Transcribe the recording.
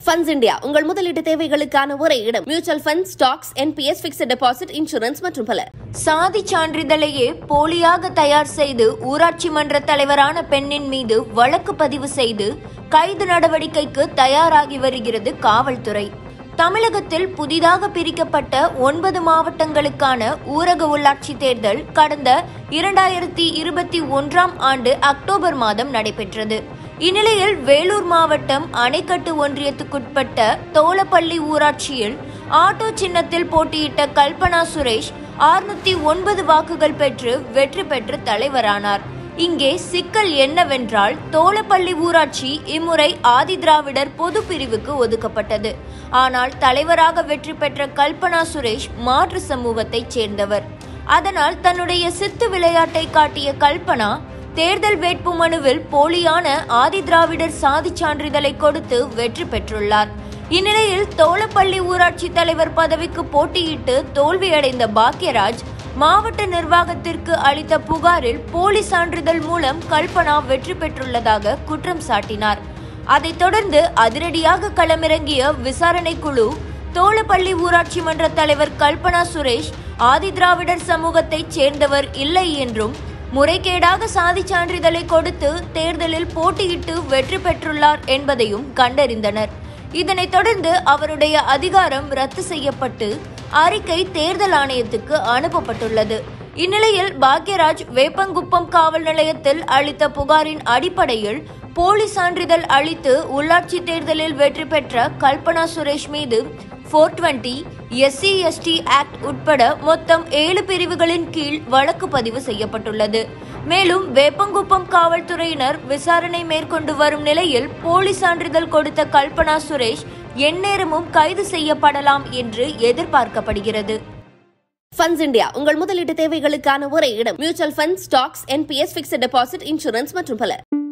funds India உங்கள் முதலீட்டு தேவைகளுக்கான ஒரே இடம் mutual fund stocks NPS fixed deposit insurance மற்றும் பல சாதி சான்றிதழையே போலியாக தயார் செய்து ஊராட்சி மன்ற தலைவரான பெண்ணின் மீது வழக்கு பதிவு செய்து கைது நடவடிக்கைக்கு தயாராகி வருகிறது காவல்துறை தமிழகத்தில் புதிதாக பிரிக்கப்பட்ட ஒன்பது மாவட்டங்களுக்கான ஊரக உள்ளாட்சி தேர்தல் கடந்த இரண்டாயிரத்தி இருபத்தி ஒன்றாம் ஆண்டு அக்டோபர் மாதம் நடைபெற்றது இந்நிலையில் வேலூர் மாவட்டம் அணைக்கட்டு ஒன்றியத்துக்குட்பட்ட தோலப்பள்ளி ஊராட்சியில் ஆட்டோ சின்னத்தில் போட்டியிட்ட கல்பனா சுரேஷ் ஆறுநூத்தி ஒன்பது வாக்குகள் பெற்று வெற்றி பெற்று தலைவரானார் இங்கே சிக்கல் என்னவென்றால் தோலப்பள்ளி ஊராட்சி இம்முறை ஆதி திராவிடர் பொது பிரிவுக்கு ஒதுக்கப்பட்டது ஆனால் தலைவராக வெற்றி பெற்ற கல்பனா சுரேஷ் மாற்று சமூகத்தைச் சேர்ந்தவர் அதனால் தன்னுடைய சித்து விளையாட்டை காட்டிய கல்பனா தேர்தல் வேட்புமனுவில் போலியான ஆதி திராவிடர் சாதி சான்றிதழை கொடுத்து வெற்றி பெற்றுள்ளார் இந்நிலையில் தோலப்பள்ளி ஊராட்சி தலைவர் பதவிக்கு போட்டியிட்டு தோல்வியடைந்த பாக்யராஜ் மாவட்ட நிர்வாகத்திற்கு அளித்த புகாரில் போலி சான்றிதழ் மூலம் கல்பனா வெற்றி பெற்றுள்ளதாக குற்றம் சாட்டினார் அதைத் தொடர்ந்து அதிரடியாக களமிறங்கிய விசாரணை குழு தோலப்பள்ளி ஊராட்சி மன்ற தலைவர் கல்பனா சுரேஷ் ஆதி திராவிடர் சமூகத்தைச் சேர்ந்தவர் இல்லை என்றும் முறைகேடாக சாதி சான்றிதழை கொடுத்து தேர்தலில் போட்டியிட்டு வெற்றி பெற்றுள்ளார் என்பதையும் கண்டறிந்தனர் இதனைத் தொடர்ந்து அவருடைய அதிகாரம் ரத்து செய்யப்பட்டு அறிக்கை தேர்தல் ஆணையத்துக்கு அனுப்பப்பட்டுள்ளது இந்நிலையில் பாக்யராஜ் வேப்பங்குப்பம் காவல் நிலையத்தில் அளித்த புகாரின் அடிப்படையில் போலி சான்றிதழ் அளித்து உள்ளாட்சி தேர்தலில் வெற்றி பெற்ற கல்பனா சுரேஷ் மீது four twenty SC ST act உட்பட மொத்தம் ஏழு பிரிவுகளின் கீழ் வழக்கு பதிவு செய்யப்பட்டுள்ளது மேலும் வேப்பங்குப்பம் காவல்துறையினர் விசாரணை மேற்கொண்டு வரும் நிலையில் போலி சான்றிதழ் கொடுத்த கல்பனா சுரேஷ் எந்நேரமும் கைது செய்யப்படலாம் என்று எதிர்பார்க்கப்படுகிறது ஃபண்ட்ஸ் இந்தியா உங்கள் முதலீட்டு தேவைகளுக்கான ஒரே இடம் mutual fund stocks NPS fixed deposit insurance மற்றும் பல